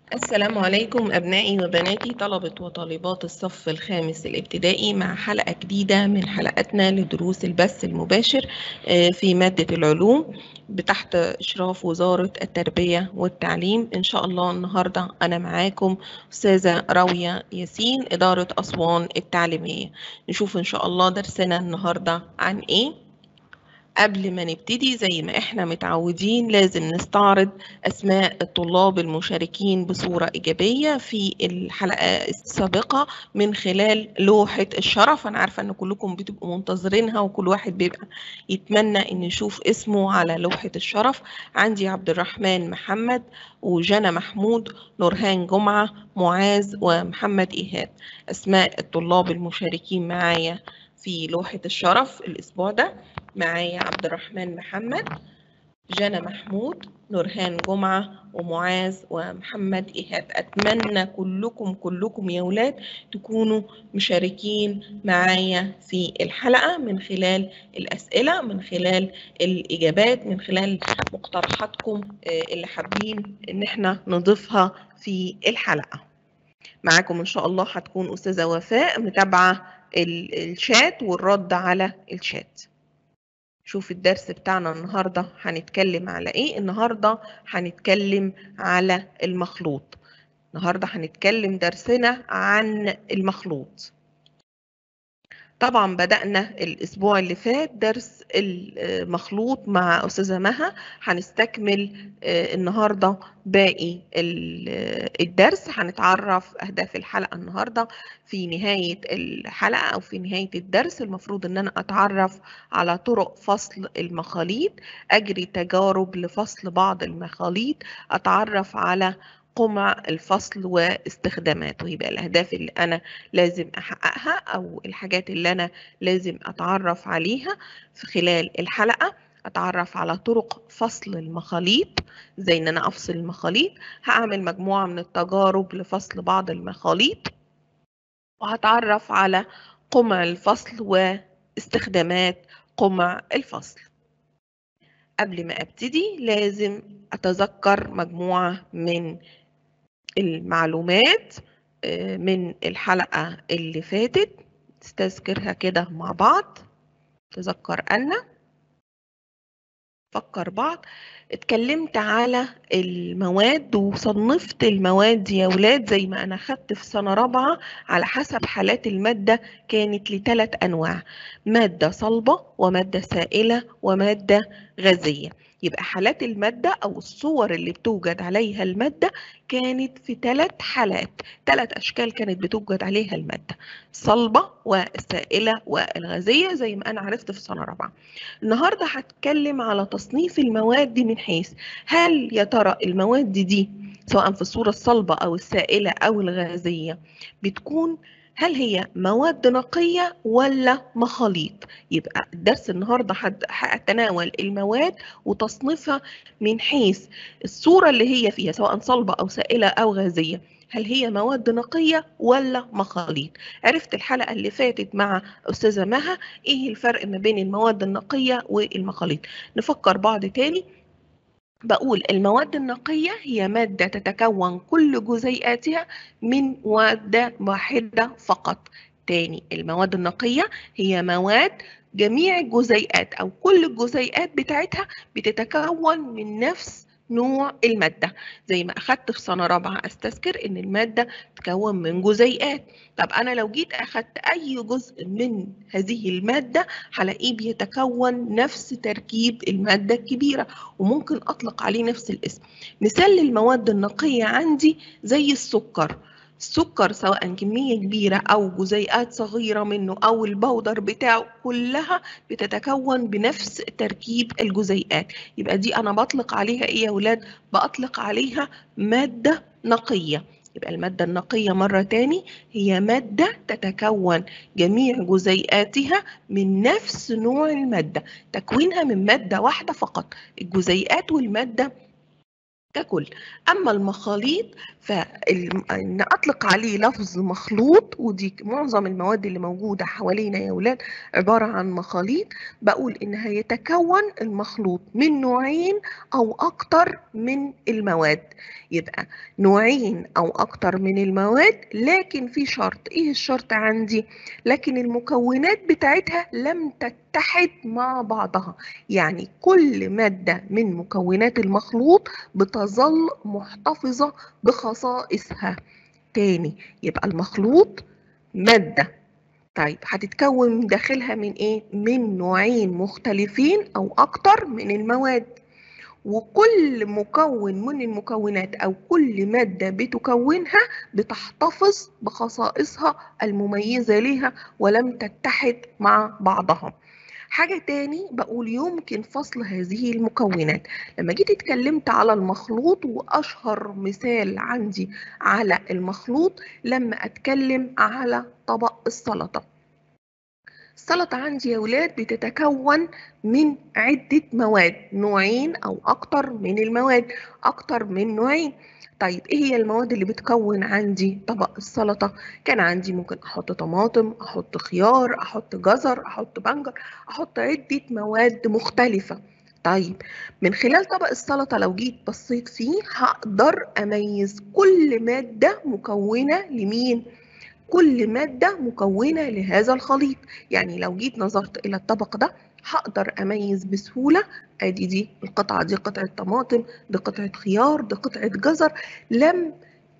السلام عليكم أبنائي وبناتي طلبة وطالبات الصف الخامس الابتدائي مع حلقة جديدة من حلقاتنا لدروس البث المباشر في مادة العلوم بتحت إشراف وزارة التربية والتعليم إن شاء الله النهاردة أنا معاكم أستاذة راوية ياسين إدارة أسوان التعليمية نشوف إن شاء الله درسنا النهاردة عن إيه قبل ما نبتدي زي ما احنا متعودين لازم نستعرض اسماء الطلاب المشاركين بصورة ايجابية في الحلقة السابقة من خلال لوحة الشرف انا عارفة ان كلكم بتبقوا منتظرينها وكل واحد بيبقى يتمنى ان يشوف اسمه على لوحة الشرف عندي عبد الرحمن محمد وجنى محمود نورهان جمعة معاذ ومحمد ايهاب اسماء الطلاب المشاركين معايا في لوحة الشرف الأسبوع ده معايا عبد الرحمن محمد جنى محمود نورهان جمعة ومعاذ ومحمد إيهاب أتمنى كلكم كلكم يا ولاد تكونوا مشاركين معايا في الحلقة من خلال الأسئلة من خلال الإجابات من خلال مقترحاتكم اللي حابين إن احنا نضيفها في الحلقة معاكم إن شاء الله هتكون أستاذة وفاء متابعة الشات والرد على الشات شوف الدرس بتاعنا النهاردة هنتكلم على ايه النهاردة هنتكلم على المخلوط النهاردة هنتكلم درسنا عن المخلوط طبعا بدأنا الأسبوع اللي فات درس المخلوط مع أستاذة مها هنستكمل النهاردة باقي الدرس هنتعرف أهداف الحلقة النهاردة في نهاية الحلقة أو في نهاية الدرس المفروض أن أنا أتعرف على طرق فصل المخاليط أجري تجارب لفصل بعض المخاليط أتعرف على قمع الفصل واستخداماته يبقى الأهداف اللي أنا لازم أحققها أو الحاجات اللي أنا لازم أتعرف عليها في خلال الحلقة أتعرف على طرق فصل المخاليط زي إن أنا أفصل المخاليط هعمل مجموعة من التجارب لفصل بعض المخاليط وهتعرف على قمع الفصل واستخدامات قمع الفصل قبل ما أبتدي لازم أتذكر مجموعة من المعلومات من الحلقة اللي فاتت نستذكرها كده مع بعض تذكر أن فكر بعض اتكلمت على المواد وصنفت المواد يا ولاد زي ما انا خدت في سنة رابعة على حسب حالات المادة كانت لثلاث انواع مادة صلبة ومادة سائلة ومادة غازية يبقى حالات المادة أو الصور اللي بتوجد عليها المادة كانت في ثلاث حالات ثلاث أشكال كانت بتوجد عليها المادة صلبة والسائلة والغازية زي ما أنا عرفت في سنة رابعة النهاردة هتكلم على تصنيف المواد من حيث هل يا ترى المواد دي سواء في الصورة الصلبة أو السائلة أو الغازية بتكون هل هي مواد نقية ولا مخاليط؟ يبقى الدرس النهاردة هتناول المواد وتصنيفها من حيث الصورة اللي هي فيها سواء صلبة أو سائلة أو غازية هل هي مواد نقية ولا مخاليط؟ عرفت الحلقة اللي فاتت مع أستاذة مها إيه الفرق ما بين المواد النقية والمخاليط؟ نفكر بعض تاني بقول المواد النقية هي مادة تتكون كل جزيئاتها من مادة واحدة فقط تاني المواد النقية هي مواد جميع الجزيئات أو كل الجزيئات بتاعتها بتتكون من نفس نوع المادة زي ما أخدت في سنة رابعة أستذكر إن المادة تتكون من جزيئات طب أنا لو جيت أخدت أي جزء من هذه المادة هلاقيه بيتكون نفس تركيب المادة الكبيرة وممكن أطلق عليه نفس الاسم مثال للمواد النقية عندي زي السكر السكر سواء كمية كبيرة أو جزيئات صغيرة منه أو البودر بتاعه كلها بتتكون بنفس تركيب الجزيئات يبقى دي أنا بطلق عليها إيه يا ولاد؟ بأطلق عليها مادة نقية يبقى المادة النقية مرة تاني هي مادة تتكون جميع جزيئاتها من نفس نوع المادة تكوينها من مادة واحدة فقط الجزيئات والمادة ككل اما المخاليط فان اطلق عليه لفظ مخلوط ودي معظم المواد اللي موجوده حوالينا يا اولاد عباره عن مخاليط بقول انها يتكون المخلوط من نوعين او اكتر من المواد يبقى نوعين او اكتر من المواد لكن في شرط ايه الشرط عندي لكن المكونات بتاعتها لم تتحد مع بعضها يعني كل ماده من مكونات المخلوط بتظل محتفظه بخصائصها تاني يبقى المخلوط ماده طيب هتتكون داخلها من ايه من نوعين مختلفين او اكتر من المواد وكل مكون من المكونات أو كل مادة بتكونها بتحتفظ بخصائصها المميزة لها ولم تتحد مع بعضها حاجة تاني بقول يمكن فصل هذه المكونات لما جيت اتكلمت على المخلوط وأشهر مثال عندي على المخلوط لما أتكلم على طبق السلطة السلطة عندي يا ولاد بتتكون من عدة مواد نوعين أو أكتر من المواد أكتر من نوعين طيب ايه هي المواد اللي بتكون عندي طبق السلطه كان عندي ممكن احط طماطم احط خيار احط جزر احط بنجر احط عده مواد مختلفه طيب من خلال طبق السلطه لو جيت بصيت فيه هقدر اميز كل ماده مكونه لمين كل مادة مكونة لهذا الخليط يعني لو جيت نظرت إلى الطبق ده هقدر أميز بسهولة أدي دي القطعة دي قطعة طماطم دي قطعة خيار دي قطعة جزر لم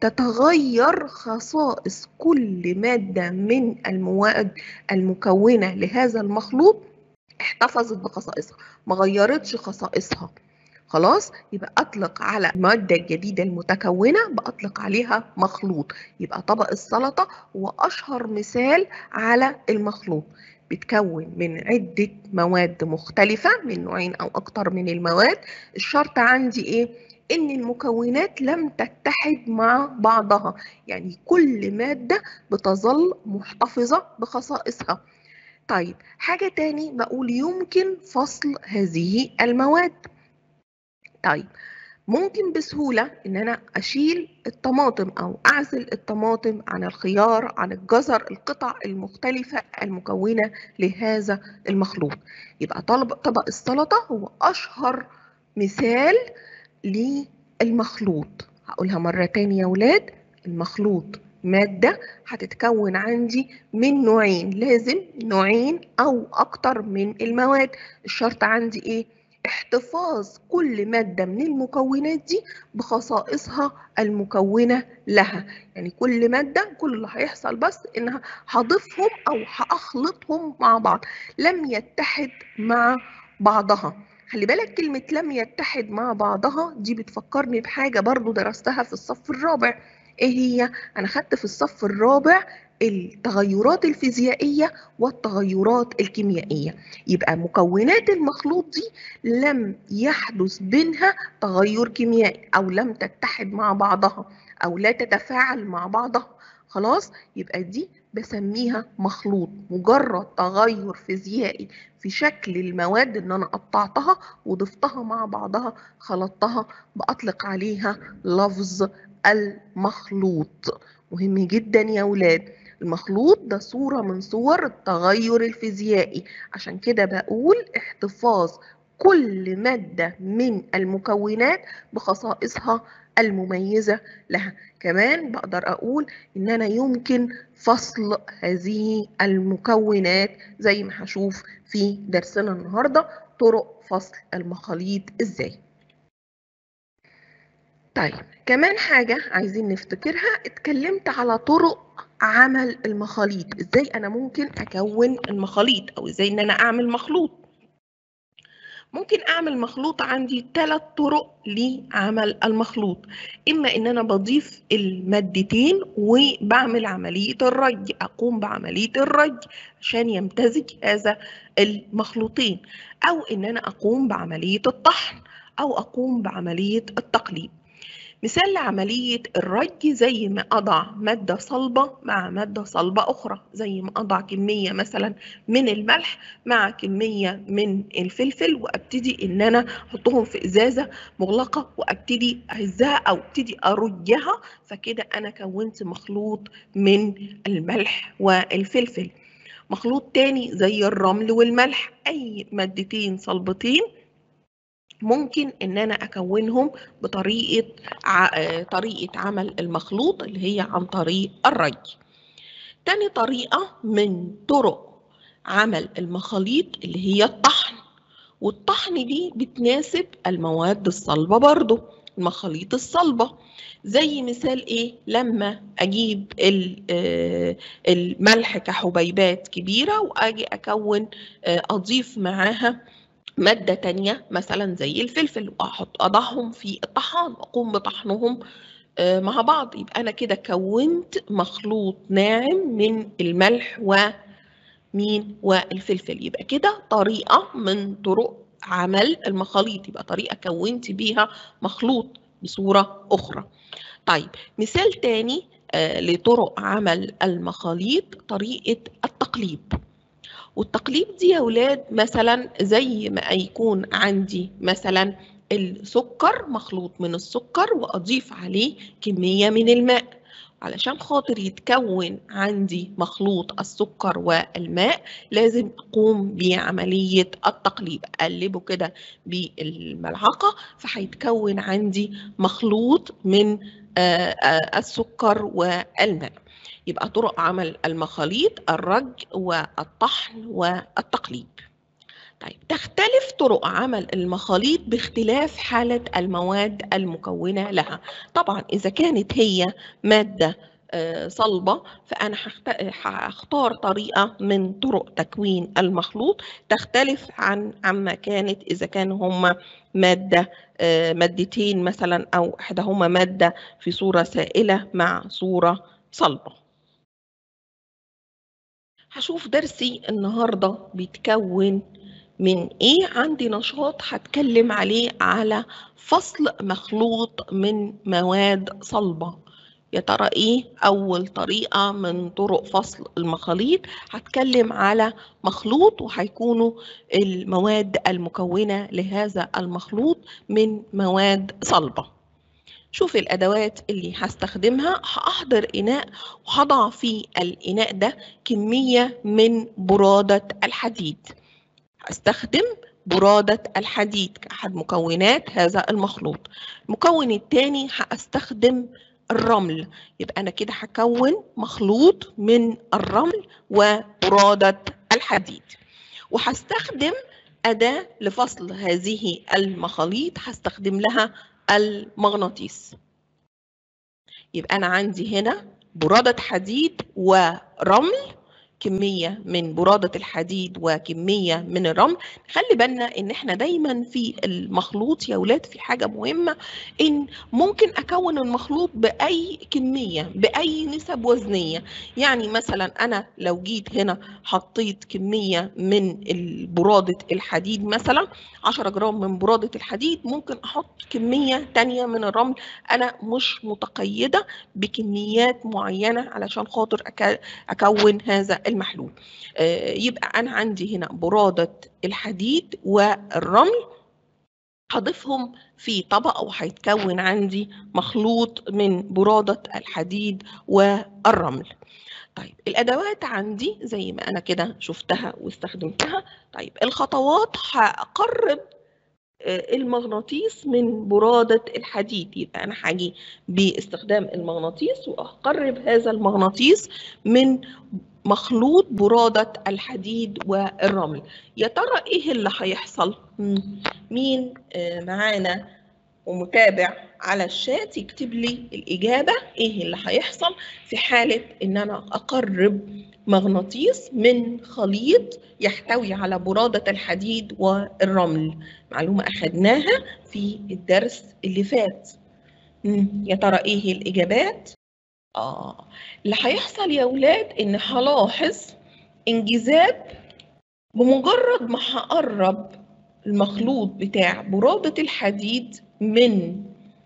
تتغير خصائص كل مادة من المواد المكونة لهذا المخلوط احتفظت بخصائصها ما غيرتش خصائصها خلاص يبقى اطلق على الماده الجديده المتكونه باطلق عليها مخلوط يبقى طبق السلطه هو اشهر مثال على المخلوط بتكون من عده مواد مختلفه من نوعين او اكتر من المواد الشرط عندي ايه ان المكونات لم تتحد مع بعضها يعني كل ماده بتظل محتفظه بخصائصها طيب حاجه تاني بقول يمكن فصل هذه المواد طيب ممكن بسهولة إن أنا أشيل الطماطم أو أعزل الطماطم عن الخيار عن الجزر القطع المختلفة المكونة لهذا المخلوط يبقى طلب طبق السلطة هو أشهر مثال للمخلوط هقولها مرة تاني يا ولاد المخلوط مادة هتتكون عندي من نوعين لازم نوعين أو أكتر من المواد الشرط عندي إيه؟ احتفاظ كل مادة من المكونات دي بخصائصها المكونة لها يعني كل مادة كل اللي هيحصل بس انها هضيفهم او هأخلطهم مع بعض لم يتحد مع بعضها خلي بالك كلمة لم يتحد مع بعضها دي بتفكرني بحاجة برضو درستها في الصف الرابع ايه هي انا خدت في الصف الرابع التغيرات الفيزيائية والتغيرات الكيميائية يبقى مكونات المخلوط دي لم يحدث بينها تغير كيميائي أو لم تتحد مع بعضها أو لا تتفاعل مع بعضها خلاص يبقى دي بسميها مخلوط مجرد تغير فيزيائي في شكل المواد ان انا قطعتها وضفتها مع بعضها خلطتها بأطلق عليها لفظ المخلوط مهم جدا يا ولاد المخلوط ده صورة من صور التغير الفيزيائي عشان كده بقول احتفاظ كل مادة من المكونات بخصائصها المميزة لها كمان بقدر أقول إن أنا يمكن فصل هذه المكونات زي ما هشوف في درسنا النهاردة طرق فصل المخاليط إزاي طيب كمان حاجة عايزين نفتكرها اتكلمت على طرق عمل المخاليط ازاي انا ممكن اكون المخاليط او ازاي ان انا اعمل مخلوط ممكن اعمل مخلوط عندي ثلاث طرق لعمل المخلوط اما ان انا بضيف المادتين وبعمل عمليه الرج اقوم بعمليه الرج عشان يمتزج هذا المخلوطين او ان انا اقوم بعمليه الطحن او اقوم بعمليه التقليب مثال لعملية الرج زي ما أضع مادة صلبة مع مادة صلبة أخرى زي ما أضع كمية مثلا من الملح مع كمية من الفلفل وأبتدي إن أنا أحطهم في إزازة مغلقة وأبتدي أهزها أو أبتدي أرجها فكده أنا كونت مخلوط من الملح والفلفل مخلوط تاني زي الرمل والملح أي مادتين صلبتين ممكن ان انا اكونهم بطريقه ع... طريقه عمل المخلوط اللي هي عن طريق الري تاني طريقه من طرق عمل المخاليط اللي هي الطحن والطحن دي بتناسب المواد الصلبه برضو المخاليط الصلبه زي مثال ايه لما اجيب الملح كحبيبات كبيره واجي اكون اضيف معاها مادة تانية مثلا زي الفلفل وأحط أضعهم في الطحان وأقوم بطحنهم مع بعض يبقى أنا كده كونت مخلوط ناعم من الملح ومين والفلفل يبقى كده طريقة من طرق عمل المخاليط يبقى طريقة كونت بيها مخلوط بصورة أخرى طيب مثال تاني لطرق عمل المخاليط طريقة التقليب والتقليب دي يا ولاد مثلا زي ما يكون عندي مثلا السكر مخلوط من السكر واضيف عليه كميه من الماء علشان خاطر يتكون عندي مخلوط السكر والماء لازم اقوم بعمليه التقليب اقلبه كده بالملعقه فهيتكون عندي مخلوط من السكر والماء يبقى طرق عمل المخاليط الرج والطحن والتقليب طيب تختلف طرق عمل المخاليط باختلاف حالة المواد المكونة لها طبعا إذا كانت هي مادة صلبة فأنا هختار طريقة من طرق تكوين المخلوط تختلف عن عما كانت إذا كان هما مادة مادتين مثلا أو إحداهما مادة في صورة سائلة مع صورة صلبة هشوف درسي النهاردة بيتكون من ايه عندي نشاط هتكلم عليه على فصل مخلوط من مواد صلبة يا ترى ايه اول طريقة من طرق فصل المخاليط هتكلم على مخلوط وهيكونوا المواد المكونة لهذا المخلوط من مواد صلبة شوف الأدوات اللي هستخدمها هأحضر إناء وهضع في الإناء ده كمية من برادة الحديد هستخدم برادة الحديد كأحد مكونات هذا المخلوط المكون الثاني هستخدم الرمل يبقى أنا كده هكون مخلوط من الرمل وبرادة الحديد وهستخدم أداة لفصل هذه المخاليط هستخدم لها المغناطيس يبقى أنا عندي هنا برادة حديد ورمل كمية من برادة الحديد وكمية من الرمل خلي بالنا ان احنا دايما في المخلوط يا ولاد في حاجة مهمة ان ممكن اكون المخلوط باي كمية باي نسب وزنية يعني مثلا انا لو جيت هنا حطيت كمية من برادة الحديد مثلا 10 جرام من برادة الحديد ممكن احط كمية تانية من الرمل انا مش متقيدة بكميات معينة علشان خاطر اكون هذا المحلول يبقى أنا عندي هنا برادة الحديد والرمل هضيفهم في طبق وهيتكون عندي مخلوط من برادة الحديد والرمل طيب الأدوات عندي زي ما أنا كده شفتها واستخدمتها طيب الخطوات هقرب المغناطيس من برادة الحديد يبقى أنا هاجي باستخدام المغناطيس وأقرب هذا المغناطيس من مخلوط برادة الحديد والرمل يا ترى إيه اللي هيحصل؟ مين معانا ومتابع على الشات يكتب لي الإجابة إيه اللي هيحصل في حالة إن أنا أقرب مغناطيس من خليط يحتوي على برادة الحديد والرمل معلومة أخدناها في الدرس اللي فات يا ترى إيه الإجابات؟ آه اللي هيحصل يا ولاد إن هلاحظ انجذاب بمجرد ما هقرب المخلوط بتاع برادة الحديد من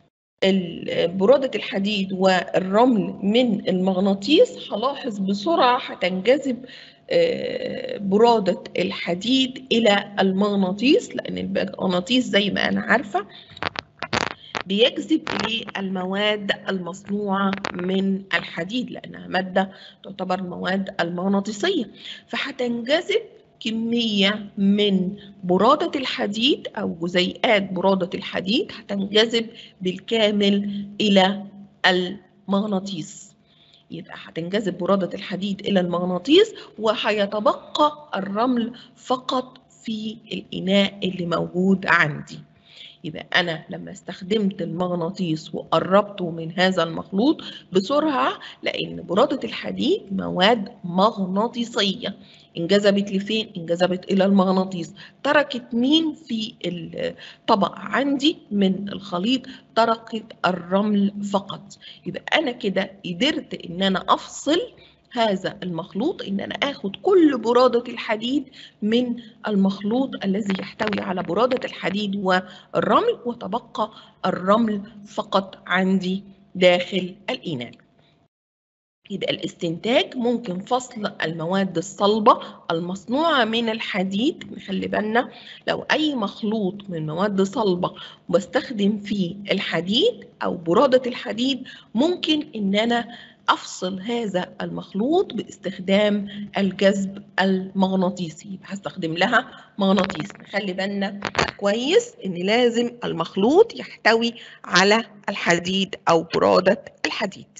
برودة الحديد والرمل من المغناطيس هلاحظ بسرعة هتنجذب برودة الحديد إلى المغناطيس لأن المغناطيس زي ما أنا عارفة بيجذب إليه المواد المصنوعة من الحديد لأنها مادة تعتبر المواد المغناطيسية فهتنجذب كمية من برادة الحديد أو جزيئات برادة الحديد هتنجذب بالكامل إلى المغناطيس يبقى هتنجذب برادة الحديد إلى المغناطيس وهيتبقى الرمل فقط في الإناء اللي موجود عندي يبقى أنا لما استخدمت المغناطيس وقربته من هذا المخلوط بسرعة لأن برادة الحديد مواد مغناطيسية انجذبت لفين؟ انجذبت إلى المغناطيس تركت مين في الطبق عندي من الخليط؟ تركت الرمل فقط يبقى أنا كده قدرت إن أنا أفصل هذا المخلوط ان انا اخد كل برادة الحديد من المخلوط الذي يحتوي على برادة الحديد والرمل وتبقى الرمل فقط عندي داخل الإناء يبقى الاستنتاج ممكن فصل المواد الصلبة المصنوعة من الحديد نخلي بالنا لو أي مخلوط من مواد صلبة بستخدم فيه الحديد أو برادة الحديد ممكن إن أنا أفصل هذا المخلوط باستخدام الجذب المغناطيسي يبقى هستخدم لها مغناطيس نخلي بالنا كويس إن لازم المخلوط يحتوي على الحديد أو برادة الحديد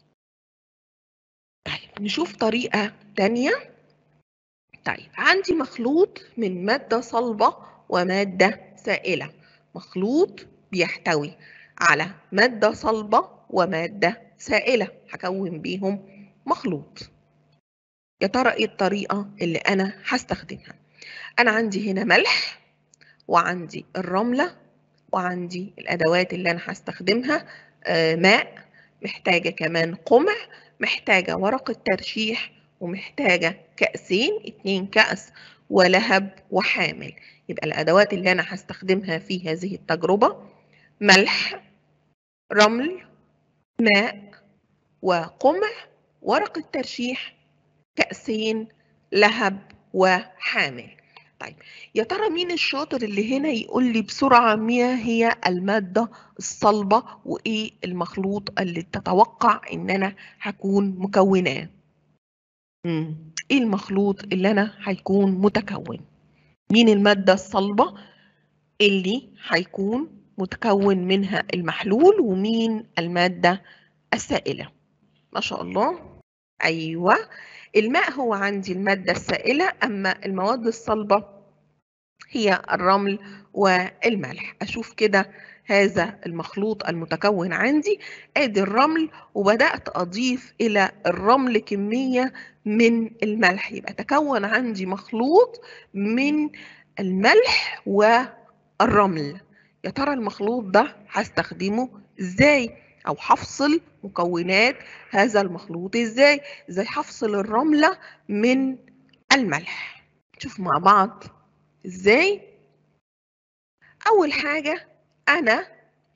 طيب نشوف طريقة تانية طيب عندي مخلوط من مادة صلبة ومادة سائلة مخلوط بيحتوي على مادة صلبة ومادة سائلة هكون بيهم مخلوط يا ترى ايه الطريقة اللي أنا هستخدمها أنا عندي هنا ملح وعندي الرملة وعندي الأدوات اللي أنا هستخدمها آه ماء محتاجة كمان قمع محتاجة ورقة ترشيح ومحتاجة كأسين اتنين كأس ولهب وحامل يبقى الأدوات اللي أنا هستخدمها في هذه التجربة ملح رمل ماء وقمع ورقة ترشيح كأسين لهب وحامل طيب يا ترى مين الشاطر اللي هنا يقول لي بسرعة ما هي المادة الصلبة وإيه المخلوط اللي تتوقع إن أنا هكون مكوناه مم. إيه المخلوط اللي أنا هيكون متكون مين المادة الصلبة اللي هيكون متكون منها المحلول ومين المادة السائلة ما شاء الله أيوة الماء هو عندي المادة السائلة أما المواد الصلبة هي الرمل والملح أشوف كده هذا المخلوط المتكون عندي ادي الرمل وبدأت أضيف إلى الرمل كمية من الملح يبقى تكون عندي مخلوط من الملح والرمل يا ترى المخلوط ده هستخدمه ازاي او هفصل مكونات هذا المخلوط ازاي ازاي هفصل الرملة من الملح نشوف مع بعض ازاي اول حاجة انا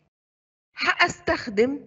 هستخدم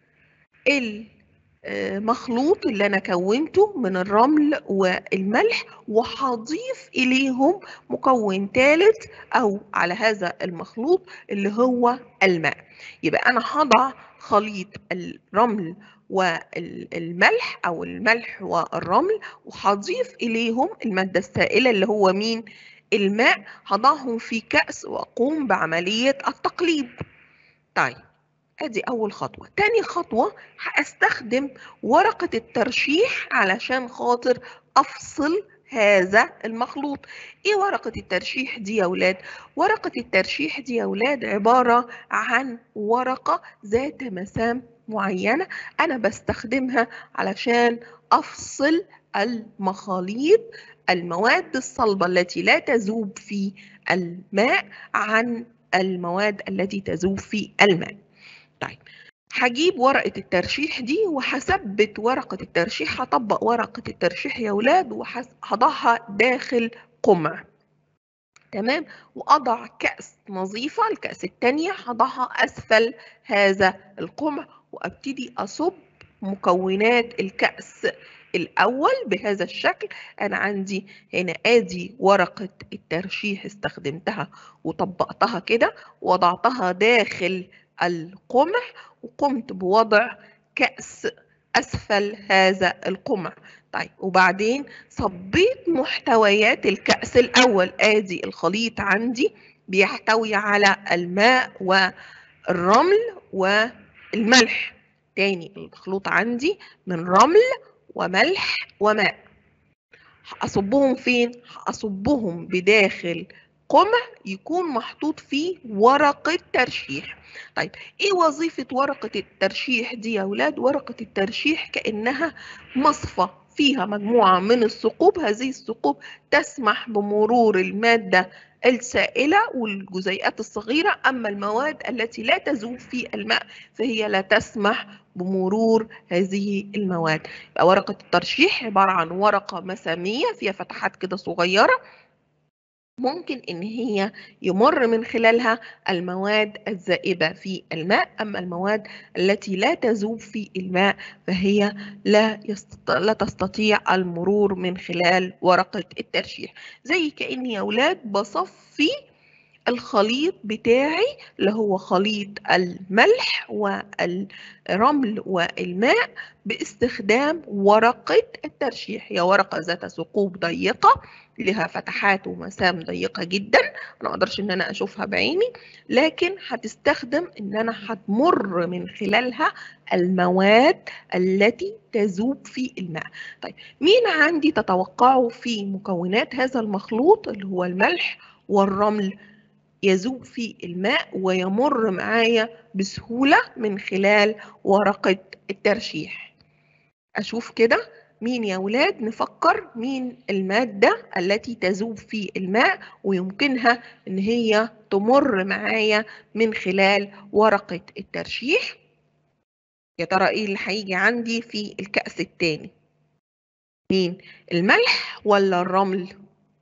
المخلوط اللي انا كونته من الرمل والملح وهضيف اليهم مكون ثالث او على هذا المخلوط اللي هو الماء يبقى انا هضع خليط الرمل والملح او الملح والرمل وهضيف اليهم الماده السائله اللي هو مين الماء هضعهم في كأس واقوم بعمليه التقليب طيب ادي اول خطوه تاني خطوه هستخدم ورقه الترشيح علشان خاطر افصل هذا المخلوط ايه ورقة الترشيح دي يا ولاد ورقة الترشيح دي يا ولاد عبارة عن ورقة ذات مسام معينة انا بستخدمها علشان افصل المخاليط المواد الصلبة التي لا تذوب في الماء عن المواد التي تذوب في الماء طيب هجيب ورقة الترشيح دي وهثبت ورقة الترشيح هطبق ورقة الترشيح يا ولاد وهضعها داخل قمع تمام وأضع كأس نظيفة الكأس التانية هضعها أسفل هذا القمع وأبتدي أصب مكونات الكأس الأول بهذا الشكل أنا عندي هنا آدي ورقة الترشيح استخدمتها وطبقتها كده وضعتها داخل القمع وقمت بوضع كأس أسفل هذا القمع طيب وبعدين صبيت محتويات الكأس الأول آدي الخليط عندي بيحتوي على الماء والرمل والملح تاني المخلوط عندي من رمل وملح وماء أصبهم فين؟ أصبهم بداخل قمع يكون محطوط فيه ورقة ترشيح طيب ايه وظيفة ورقة الترشيح دي يا ولاد ورقة الترشيح كأنها مصفى فيها مجموعة من الثقوب هذه الثقوب تسمح بمرور المادة السائلة والجزيئات الصغيرة أما المواد التي لا تذوب في الماء فهي لا تسمح بمرور هذه المواد يبقى ورقة الترشيح عبارة عن ورقة مسامية فيها فتحات كده صغيرة ممكن ان هي يمر من خلالها المواد الذائبه في الماء اما المواد التي لا تذوب في الماء فهي لا يستط... لا تستطيع المرور من خلال ورقه الترشيح زي كاني يا اولاد بصفي الخليط بتاعي اللي هو خليط الملح والرمل والماء باستخدام ورقة الترشيح هي ورقة ذات ثقوب ضيقة لها فتحات ومسام ضيقة جدا أنا ما أقدرش إن أنا أشوفها بعيني لكن هتستخدم إن أنا هتمر من خلالها المواد التي تذوب في الماء طيب مين عندي تتوقعوا في مكونات هذا المخلوط اللي هو الملح والرمل يذوب في الماء ويمر معايا بسهولة من خلال ورقة الترشيح أشوف كده مين يا ولاد نفكر مين المادة التي تذوب في الماء ويمكنها ان هي تمر معايا من خلال ورقة الترشيح يا ترى ايه اللي هيجي عندي في الكأس التاني مين الملح ولا الرمل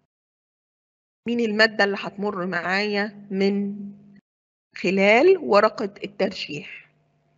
مين المادة اللي هتمر معايا من خلال ورقة الترشيح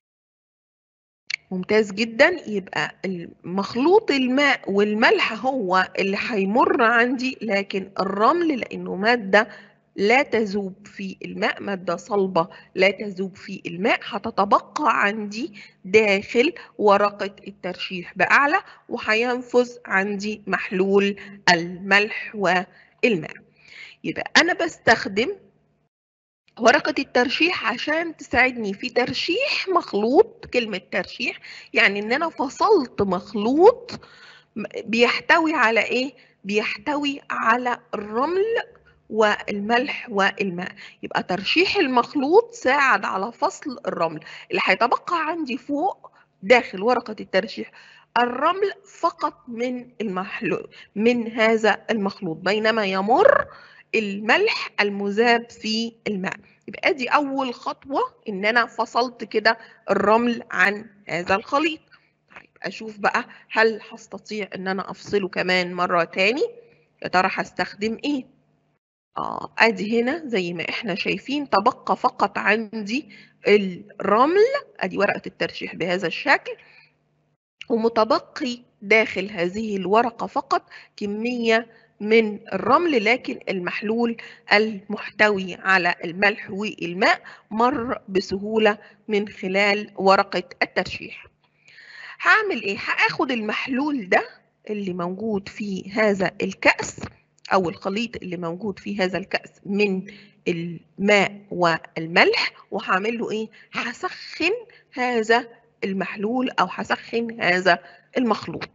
ممتاز جدا يبقى مخلوط الماء والملح هو اللي هيمر عندي لكن الرمل لانه ماده لا تذوب في الماء ماده صلبه لا تذوب في الماء هتتبقى عندي داخل ورقه الترشيح باعلى وهينفذ عندي محلول الملح والماء يبقى انا بستخدم ورقة الترشيح عشان تساعدني في ترشيح مخلوط كلمة ترشيح يعني ان انا فصلت مخلوط بيحتوي على ايه بيحتوي على الرمل والملح والماء يبقى ترشيح المخلوط ساعد على فصل الرمل اللي هيتبقى عندي فوق داخل ورقة الترشيح الرمل فقط من المحلول من هذا المخلوط بينما يمر الملح المذاب في الماء يبقى دي اول خطوه ان انا فصلت كده الرمل عن هذا الخليط طيب اشوف بقى هل هستطيع ان انا افصله كمان مره تاني يا ترى هستخدم ايه اه ادي هنا زي ما احنا شايفين تبقى فقط عندي الرمل ادي ورقه الترشيح بهذا الشكل ومتبقي داخل هذه الورقه فقط كميه من الرمل لكن المحلول المحتوي على الملح والماء مر بسهولة من خلال ورقة الترشيح هعمل ايه؟ هاخد المحلول ده اللي موجود في هذا الكأس أو الخليط اللي موجود في هذا الكأس من الماء والملح وهعمل له ايه؟ هسخن هذا المحلول أو هسخن هذا المخلوط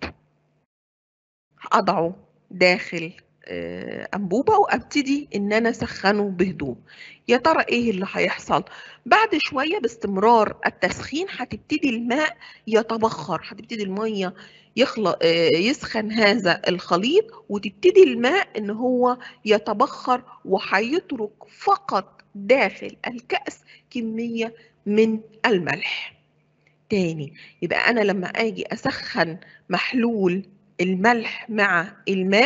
أضعه داخل انبوبه وابتدي ان انا اسخنه بهدوء يا ترى ايه اللي هيحصل بعد شويه باستمرار التسخين هتبتدي الماء يتبخر هتبتدي الميه يخلق يسخن هذا الخليط وتبتدي الماء ان هو يتبخر وهيترك فقط داخل الكأس كميه من الملح تاني يبقى انا لما اجي اسخن محلول الملح مع الماء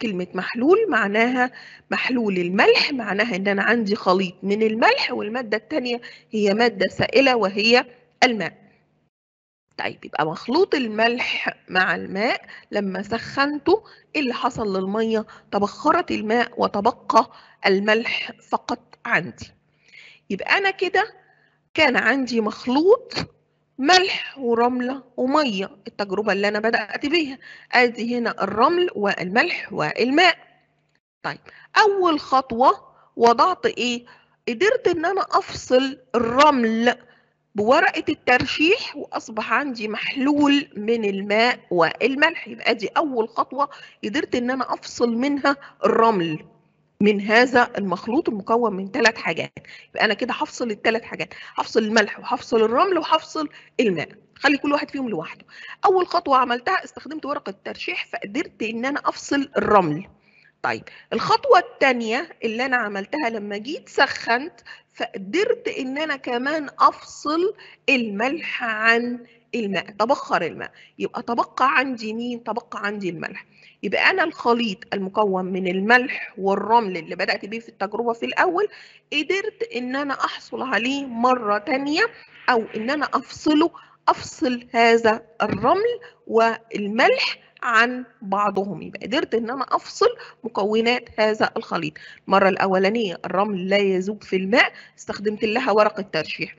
كلمة محلول معناها محلول الملح معناها ان انا عندي خليط من الملح والمادة التانية هي مادة سائلة وهي الماء طيب يبقى مخلوط الملح مع الماء لما سخنته ايه اللي حصل للمية تبخرت الماء وتبقى الملح فقط عندي يبقى انا كده كان عندي مخلوط ملح ورملة ومية التجربة اللي أنا بدأت بيها أدي هنا الرمل والملح والماء طيب أول خطوة وضعت إيه؟ قدرت إن أنا أفصل الرمل بورقة الترشيح وأصبح عندي محلول من الماء والملح يبقى دي أول خطوة قدرت إن أنا أفصل منها الرمل من هذا المخلوط المكون من ثلاث حاجات يبقى انا كده هفصل الثلاث حاجات هفصل الملح وهفصل الرمل وهفصل الماء خلي كل واحد فيهم لوحده اول خطوه عملتها استخدمت ورقه ترشيح فقدرت ان انا افصل الرمل طيب الخطوه الثانيه اللي انا عملتها لما جيت سخنت فقدرت ان انا كمان افصل الملح عن الماء تبخر الماء يبقى تبقى عندي مين تبقى عندي الملح يبقى انا الخليط المكون من الملح والرمل اللي بدات بيه في التجربه في الاول قدرت ان انا احصل عليه مره تانية او ان انا افصله افصل هذا الرمل والملح عن بعضهم يبقى قدرت ان انا افصل مكونات هذا الخليط المره الاولانيه الرمل لا يذوب في الماء استخدمت لها ورقه ترشيح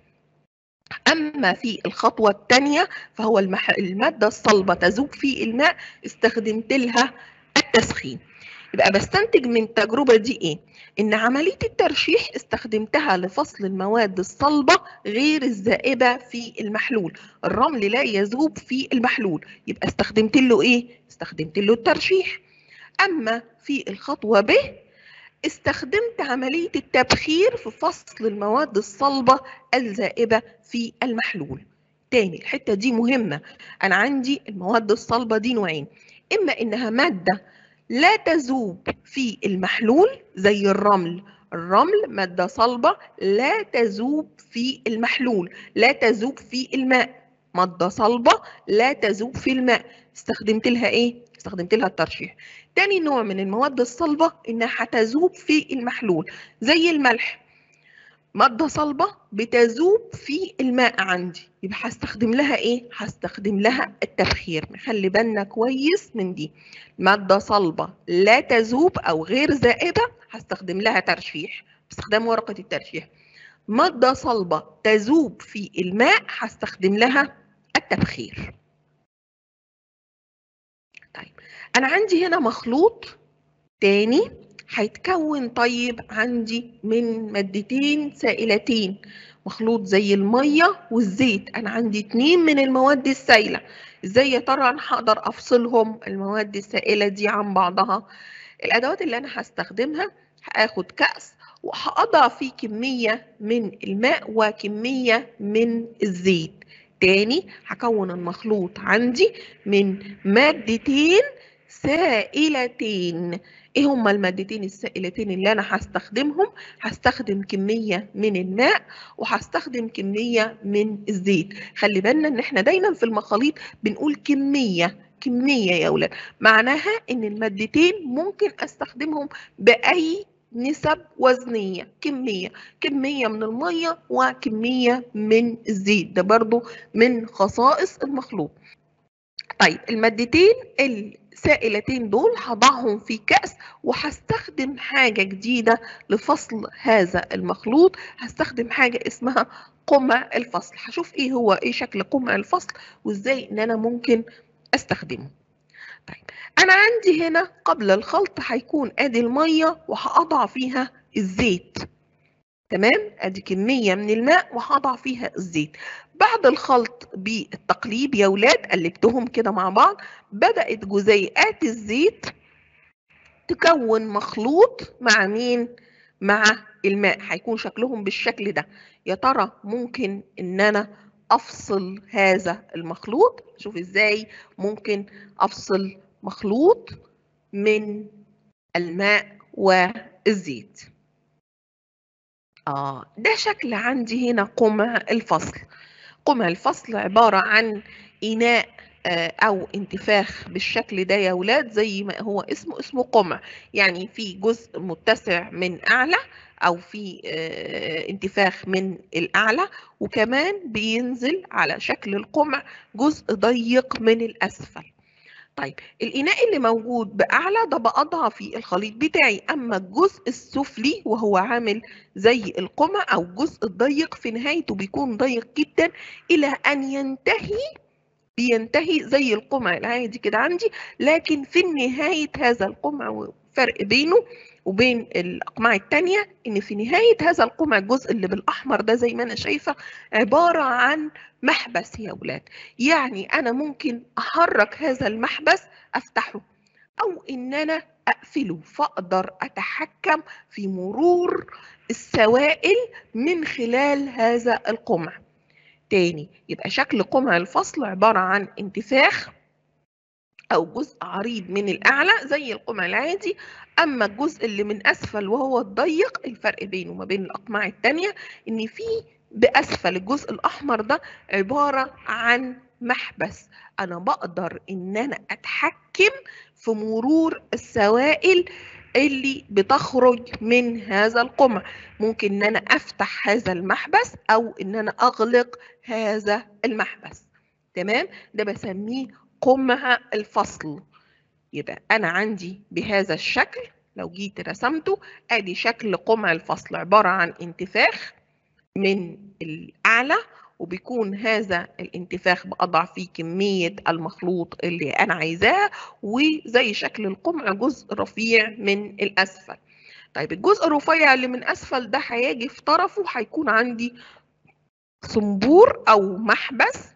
أما في الخطوة الثانية فهو المح... المادة الصلبة تذوب في الماء استخدمت لها التسخين يبقى بستنتج من التجربة دي إيه؟ إن عملية الترشيح استخدمتها لفصل المواد الصلبة غير الذائبة في المحلول الرمل لا يذوب في المحلول يبقى استخدمت له إيه؟ استخدمت له الترشيح أما في الخطوة ب استخدمت عملية التبخير في فصل المواد الصلبة الذائبة في المحلول تاني الحتة دي مهمة أنا عندي المواد الصلبة دي نوعين إما إنها مادة لا تذوب في المحلول زي الرمل الرمل مادة صلبة لا تذوب في المحلول لا تذوب في الماء مادة صلبة لا تذوب في الماء استخدمت لها ايه؟ استخدمت لها الترشيح تاني نوع من المواد الصلبة انها هتذوب في المحلول زي الملح مادة صلبة بتذوب في الماء عندي يبقى هستخدم لها ايه؟ هستخدم لها التبخير نخلي بالنا كويس من دي مادة صلبة لا تذوب او غير ذائبة هستخدم لها ترشيح باستخدام ورقة الترشيح مادة صلبة تذوب في الماء هستخدم لها التبخير طيب أنا عندي هنا مخلوط تاني هيتكون طيب عندي من مادتين سائلتين مخلوط زي المية والزيت أنا عندي اتنين من المواد السائلة ازاي يا ترى أنا هقدر أفصلهم المواد السائلة دي عن بعضها الأدوات اللي أنا هستخدمها هاخد كأس وهقضع فيه كمية من الماء وكمية من الزيت تاني هكون المخلوط عندي من مادتين سائلتين ايه هما المادتين السائلتين اللي انا هستخدمهم هستخدم كمية من الماء وهستخدم كمية من الزيت خلي بالنا ان احنا دايما في المخاليط بنقول كمية كمية يا أولاد معناها إن المادتين ممكن أستخدمهم بأي نسب وزنية كمية كمية من المية وكمية من الزيت ده برضو من خصائص المخلوط طيب المادتين السائلتين دول هضعهم في كأس وهستخدم حاجة جديدة لفصل هذا المخلوط هستخدم حاجة اسمها قمع الفصل هشوف ايه هو ايه شكل قمع الفصل وازاي ان انا ممكن استخدمه طيب انا عندي هنا قبل الخلط هيكون ادي الميه وهقطع فيها الزيت تمام ادي كميه من الماء وهضع فيها الزيت بعد الخلط بالتقليب يا ولاد قلبتهم كده مع بعض بدات جزيئات الزيت تكون مخلوط مع مين مع الماء هيكون شكلهم بالشكل ده يا ترى ممكن ان انا افصل هذا المخلوط شوف ازاي ممكن افصل مخلوط من الماء والزيت اه ده شكل عندي هنا قمع الفصل قمع الفصل عبارة عن إناء او انتفاخ بالشكل ده يا ولاد زي ما هو اسمه اسمه قمع يعني في جزء متسع من اعلى او في انتفاخ من الاعلى وكمان بينزل على شكل القمع جزء ضيق من الاسفل طيب الإناء اللي موجود بأعلى ده بقضع في الخليط بتاعي أما الجزء السفلي وهو عامل زي القمع أو الجزء الضيق في نهايته بيكون ضيق جدا إلى أن ينتهي بينتهي زي القمع العادي كده عندي لكن في نهاية هذا القمع فرق بينه وبين الأقماع التانية إن في نهاية هذا القمع الجزء اللي بالأحمر ده زي ما أنا شايفة عبارة عن محبس يا أولاد يعني أنا ممكن أحرك هذا المحبس أفتحه أو إن أنا أقفله فأقدر أتحكم في مرور السوائل من خلال هذا القمع تاني يبقى شكل قمع الفصل عبارة عن انتفاخ أو جزء عريض من الأعلى زي القمع العادي أما الجزء اللي من أسفل وهو الضيق الفرق بينه وما بين الأقماع التانية إن في بأسفل الجزء الأحمر ده عبارة عن محبس أنا بقدر إن أنا أتحكم في مرور السوائل اللي بتخرج من هذا القمع ممكن ان انا افتح هذا المحبس او ان انا اغلق هذا المحبس تمام ده بسميه قمع الفصل يبقى انا عندي بهذا الشكل لو جيت رسمته ادي شكل قمع الفصل عبارة عن انتفاخ من الاعلى وبيكون هذا الانتفاخ بأضع فيه كمية المخلوط اللي أنا عايزاه وزي شكل القمع جزء رفيع من الأسفل طيب الجزء الرفيع اللي من أسفل ده هيجي في طرفه هيكون عندي صنبور أو محبس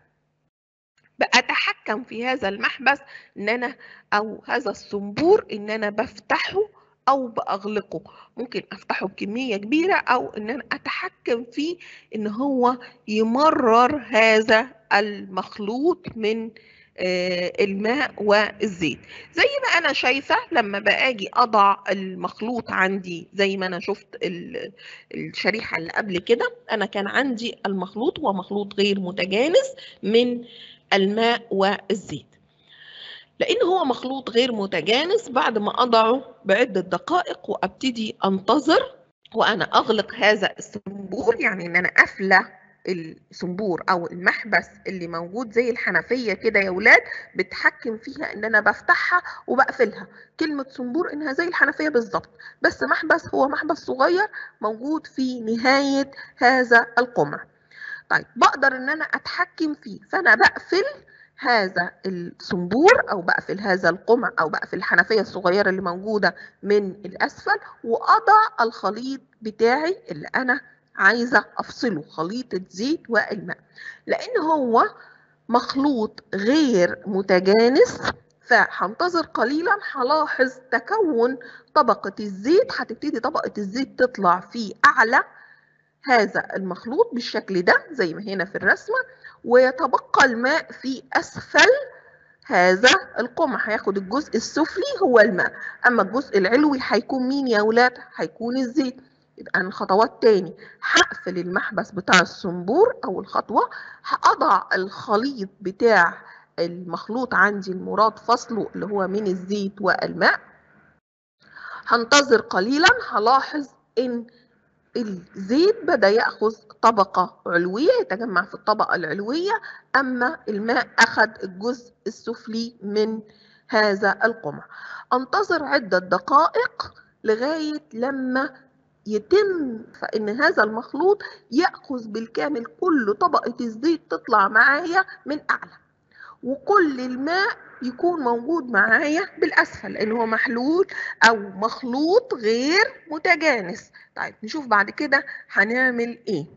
بأتحكم في هذا المحبس إن أنا أو هذا الصنبور إن أنا بفتحه او باغلقه ممكن افتحه بكميه كبيره او ان انا اتحكم فيه ان هو يمرر هذا المخلوط من الماء والزيت زي ما انا شايفه لما باجي اضع المخلوط عندي زي ما انا شفت الشريحه اللي قبل كده انا كان عندي المخلوط هو مخلوط غير متجانس من الماء والزيت لان هو مخلوط غير متجانس بعد ما اضعه بعده دقائق وابتدي انتظر وانا اغلق هذا الصنبور يعني ان انا قافله الصنبور او المحبس اللي موجود زي الحنفيه كده يا ولاد بتحكم فيها ان انا بفتحها وبقفلها كلمه صنبور انها زي الحنفيه بالظبط بس محبس هو محبس صغير موجود في نهايه هذا القمع طيب بقدر ان انا اتحكم فيه فانا بقفل هذا الصنبور او بقفل هذا القمع او بقفل الحنفيه الصغيره اللي موجوده من الاسفل واضع الخليط بتاعي اللي انا عايزه افصله خليط الزيت والماء لان هو مخلوط غير متجانس فهنتظر قليلا هلاحظ تكون طبقه الزيت هتبتدي طبقه الزيت تطلع في اعلى هذا المخلوط بالشكل ده زي ما هنا في الرسمه ويتبقى الماء في أسفل هذا القمع هياخد الجزء السفلي هو الماء أما الجزء العلوي هيكون مين يا ولاد؟ هيكون الزيت يبقى أنا خطوات تاني هقفل المحبس بتاع الصنبور أول خطوة هأضع الخليط بتاع المخلوط عندي المراد فصله اللي هو من الزيت والماء هنتظر قليلا هلاحظ إن الزيت بدأ يأخذ طبقة علوية يتجمع في الطبقة العلوية أما الماء أخذ الجزء السفلي من هذا القمع أنتظر عدة دقائق لغاية لما يتم فإن هذا المخلوط يأخذ بالكامل كل طبقة الزيت تطلع معايا من أعلى وكل الماء يكون موجود معايا بالاسفل لان هو محلول او مخلوط غير متجانس طيب نشوف بعد كده هنعمل ايه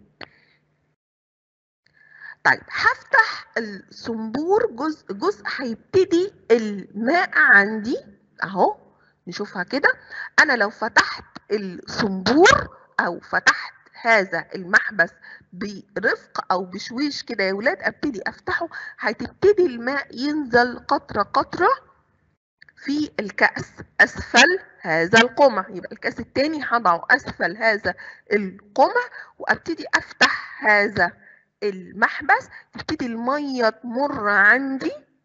طيب هفتح الصنبور جزء جزء هيبتدي الماء عندي اهو نشوفها كده انا لو فتحت الصنبور او فتحت هذا المحبس برفق او بشويش كده يا ولاد ابتدي افتحه هتبتدي الماء ينزل قطره قطره في الكأس اسفل هذا القمع يبقى الكأس التاني هضعه اسفل هذا القمع وابتدي افتح هذا المحبس تبتدي الميه تمر عندي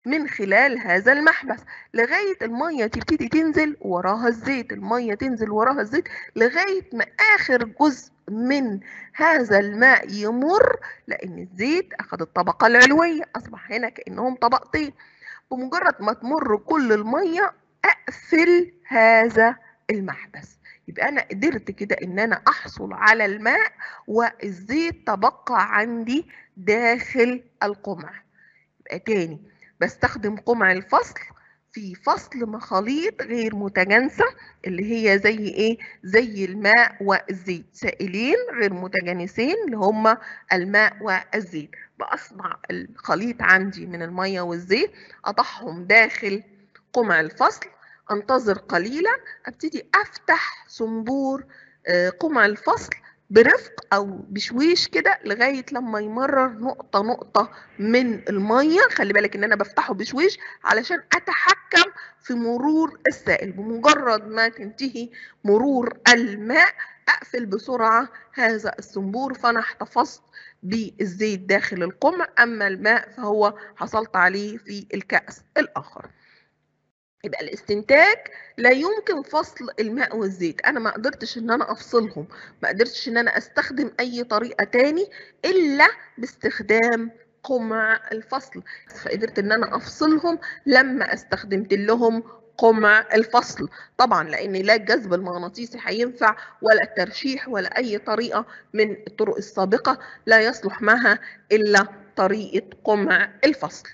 من خلال هذا المحبس لغاية المية تبتدي تنزل وراها الزيت المية تنزل وراها الزيت لغاية ما آخر جزء من هذا الماء يمر لأن الزيت أخذ الطبقة العلوية أصبح هنا كأنهم طبقتين بمجرد ما تمر كل المية أقفل هذا المحبس يبقى أنا قدرت كده إن أنا أحصل على الماء والزيت تبقى عندي داخل القمع يبقى تاني بستخدم قمع الفصل في فصل مخاليط غير متجانسة اللي هي زي ايه زي الماء والزيت سائلين غير متجانسين اللي هما الماء والزيت بصنع الخليط عندي من المية والزيت اضعهم داخل قمع الفصل انتظر قليلا ابتدي افتح صنبور قمع الفصل برفق او بشويش كده لغايه لما يمرر نقطه نقطه من الميه خلي بالك ان انا بفتحه بشويش علشان اتحكم في مرور السائل بمجرد ما تنتهي مرور الماء اقفل بسرعه هذا الصنبور فانا احتفظت بالزيت داخل القمع اما الماء فهو حصلت عليه في الكاس الاخر يبقى الاستنتاج لا يمكن فصل الماء والزيت انا ما قدرتش ان انا افصلهم ما قدرتش ان انا استخدم اي طريقه تاني الا باستخدام قمع الفصل فقدرت ان انا افصلهم لما استخدمت لهم قمع الفصل طبعا لان لا الجذب المغناطيسي هينفع ولا الترشيح ولا اي طريقه من الطرق السابقه لا يصلح معها الا طريقه قمع الفصل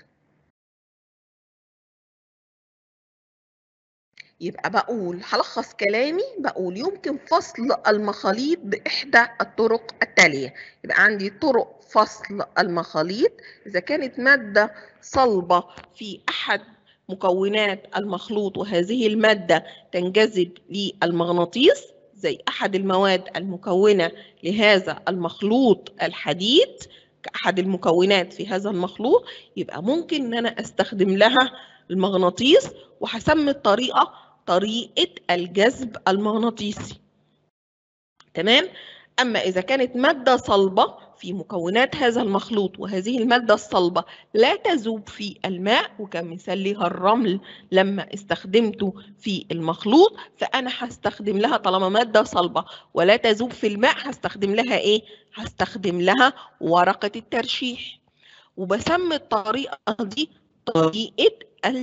يبقى بقول هلخص كلامي بقول يمكن فصل المخاليط بإحدى الطرق التالية يبقى عندي طرق فصل المخاليط إذا كانت مادة صلبة في أحد مكونات المخلوط وهذه المادة تنجذب للمغناطيس زي أحد المواد المكونة لهذا المخلوط الحديد كأحد المكونات في هذا المخلوط يبقى ممكن إن أنا أستخدم لها المغناطيس وهسمي الطريقة طريقة الجذب المغناطيسي تمام أما إذا كانت مادة صلبة في مكونات هذا المخلوط وهذه المادة الصلبة لا تذوب في الماء وكان مثال لها الرمل لما استخدمته في المخلوط فأنا هستخدم لها طالما مادة صلبة ولا تذوب في الماء هستخدم لها إيه؟ هستخدم لها ورقة الترشيح وبسمي الطريقة دي طريقة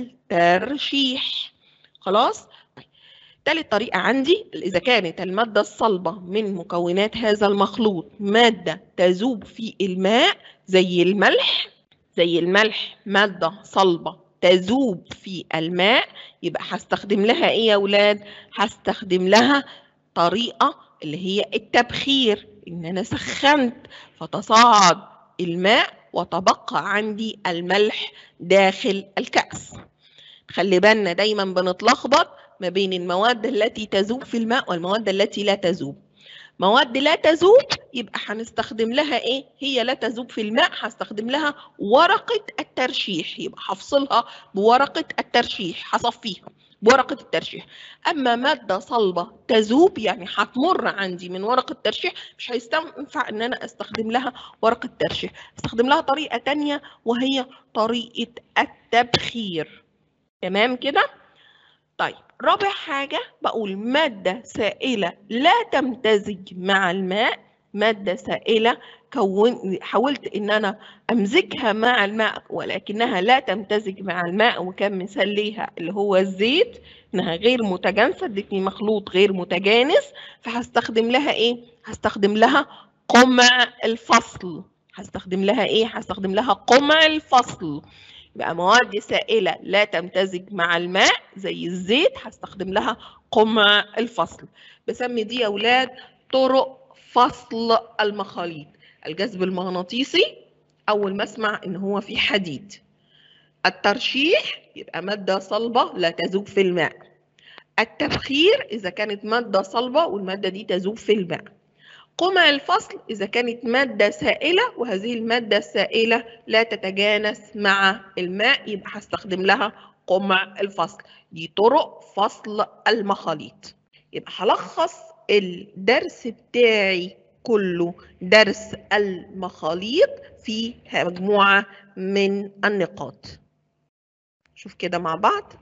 الترشيح خلاص طيب. تالت طريقة عندي إذا كانت المادة الصلبة من مكونات هذا المخلوط مادة تذوب في الماء زي الملح زي الملح مادة صلبة تذوب في الماء يبقى هستخدم لها إيه يا ولاد؟ هستخدم لها طريقة اللي هي التبخير إن أنا سخنت فتصاعد الماء وتبقى عندي الملح داخل الكأس خلي بالنا دايما بنتلخبط ما بين المواد التي تذوب في الماء والمواد التي لا تذوب مواد لا تذوب يبقى هنستخدم لها ايه هي لا تذوب في الماء هستخدم لها ورقة الترشيح يبقى هفصلها بورقة الترشيح هصفيها بورقة الترشيح أما مادة صلبة تذوب يعني هتمر عندي من ورقة الترشيح مش هيستنفع إن أنا أستخدم لها ورقة ترشيح أستخدم لها طريقة تانية وهي طريقة التبخير تمام كده طيب رابع حاجة بقول مادة سائلة لا تمتزج مع الماء مادة سائلة كون حاولت ان انا امزجها مع الماء ولكنها لا تمتزج مع الماء وكان مثال ليها اللي هو الزيت انها غير متجانسة ادتني مخلوط غير متجانس فهستخدم لها ايه هستخدم لها قمع الفصل هستخدم لها ايه هستخدم لها قمع الفصل يبقى مواد سائلة لا تمتزج مع الماء زي الزيت هستخدم لها قمع الفصل بسمي دي يا أولاد طرق فصل المخاليط الجذب المغناطيسي أول ما أسمع إن هو في حديد الترشيح يبقى مادة صلبة لا تذوب في الماء التبخير إذا كانت مادة صلبة والمادة دي تذوب في الماء قمع الفصل إذا كانت مادة سائلة وهذه المادة السائلة لا تتجانس مع الماء يبقى هستخدم لها قمع الفصل دي طرق فصل المخاليط يبقى هلخص الدرس بتاعي كله درس المخاليط في مجموعة من النقاط شوف كده مع بعض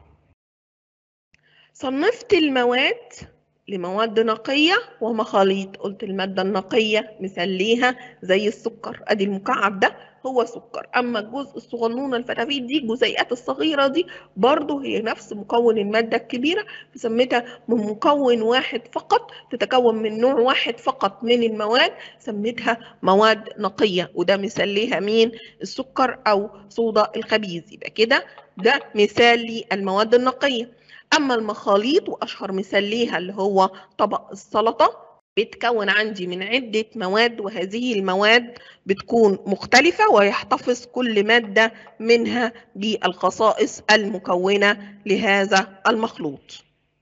صنفت المواد لمواد نقية ومخاليط قلت المادة النقية مثال ليها زي السكر ادي المكعب ده هو سكر اما الجزء الصغنون الفتافيت دي الجزيئات الصغيرة دي برضه هي نفس مكون المادة الكبيرة فسميتها من مكون واحد فقط تتكون من نوع واحد فقط من المواد سميتها مواد نقية وده مثال ليها مين السكر او صودا الخبيز يبقى كده ده مثال للمواد النقية اما المخاليط واشهر مثال ليها اللي هو طبق السلطه بيتكون عندي من عده مواد وهذه المواد بتكون مختلفه ويحتفظ كل ماده منها بالخصائص المكونه لهذا المخلوط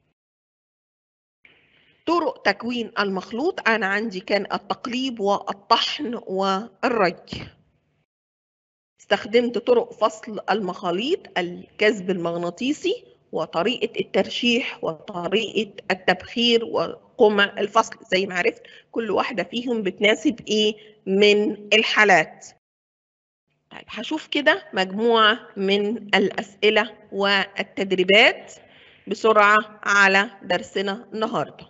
طرق تكوين المخلوط انا عندي كان التقليب والطحن والرج استخدمت طرق فصل المخاليط الجذب المغناطيسي وطريقة الترشيح وطريقة التبخير وقمع الفصل زي ما عرفت كل واحدة فيهم بتناسب ايه من الحالات طيب هشوف كده مجموعة من الأسئلة والتدريبات بسرعة على درسنا النهاردة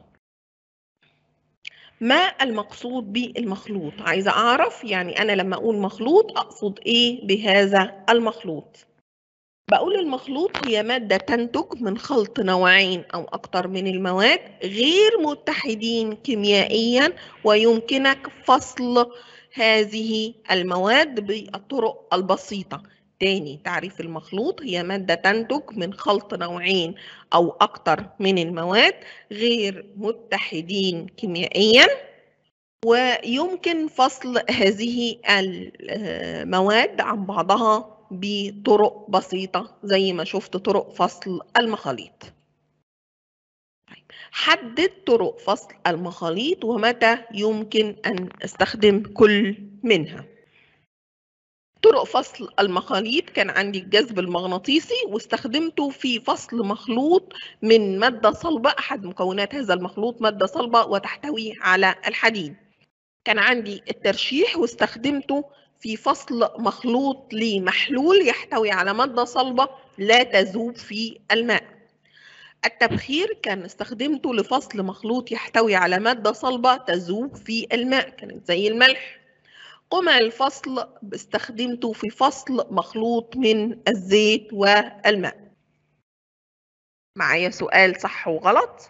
ما المقصود بالمخلوط عايزة أعرف يعني أنا لما أقول مخلوط أقصد إيه بهذا المخلوط بقول المخلوط هي مادة تنتج من خلط نوعين أو أكثر من المواد غير متحدين كيميائيا ويمكنك فصل هذه المواد بالطرق البسيطة تاني تعريف المخلوط هي مادة تنتج من خلط نوعين أو أكثر من المواد غير متحدين كيميائيا ويمكن فصل هذه المواد عن بعضها بطرق بسيطة زي ما شفت طرق فصل المخاليط طيب. حدد طرق فصل المخاليط ومتى يمكن أن استخدم كل منها طرق فصل المخاليط كان عندي الجذب المغناطيسي واستخدمته في فصل مخلوط من مادة صلبة أحد مكونات هذا المخلوط مادة صلبة وتحتوي على الحديد كان عندي الترشيح واستخدمته في فصل مخلوط لمحلول يحتوي على مادة صلبة لا تذوب في الماء التبخير كان استخدمته لفصل مخلوط يحتوي على مادة صلبة تذوب في الماء كانت زي الملح قمع الفصل استخدمته في فصل مخلوط من الزيت والماء معايا سؤال صح وغلط